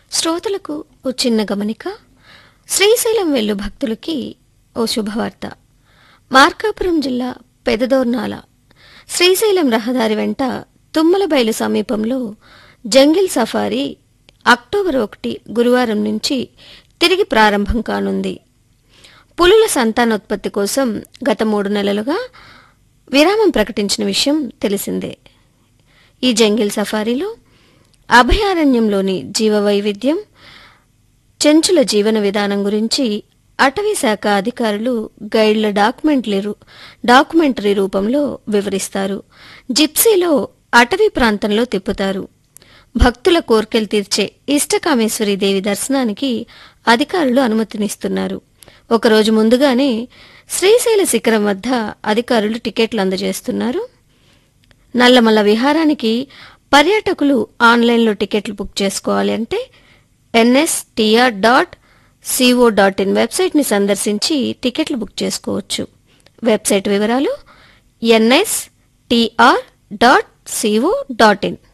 శ్రోతలకు ఓ చిన్న గమనిక శ్రీశైలం వెళ్ళు భక్తులకి ఓ శుభవార్త మార్కాపురం జిల్లా పెదదోర్నాల శ్రీశైలం రహదారి వెంట తుమ్మలబైలు సమీపంలో జంగిల్ సఫారీ అక్టోబర్ ఒకటి గురువారం నుంచి తిరిగి ప్రారంభం కానుంది పులుల సంతానోత్పత్తి కోసం గత మూడు నెలలుగా విరామం ప్రకటించిన విషయం తెలిసిందే ఈ జంగిల్ సఫారీలో అభయారణ్యంలోని జీవ వైవిధ్యం చెంచుల జీవన విధానం గురించి అటవీ శాఖ అధికారులు గైడ్ల డాక్యుమెంటరీ రూ- డాక్యుమెంటరీ రూపంలో వివరిస్తారు జిప్సీలో అటవీ ప్రాంతంలో తిప్పుతారు భక్తుల కోర్కెలు తీర్చే ఇష్టకామేశ్వరి దేవి దర్శనానికి అధికారులు అనుమతినిస్తున్నారు ఒకరోజు ముందుగానే శ్రీశైల శిఖరం వద్ద అధికారులు టికెట్లు అందజేస్తున్నారు నల్లమల్ల విహారానికి పర్యాటకులు ఆన్లైన్లో టికెట్లు బుక్ చేసుకోవాలి అంటే NSTR dot CO dot in వెబ్సైట్ని సందర్శించి టికెట్లు బుక్ చేసుకోవచ్చు వెబ్సైట్ వివరాలు NSTR dot CO dot in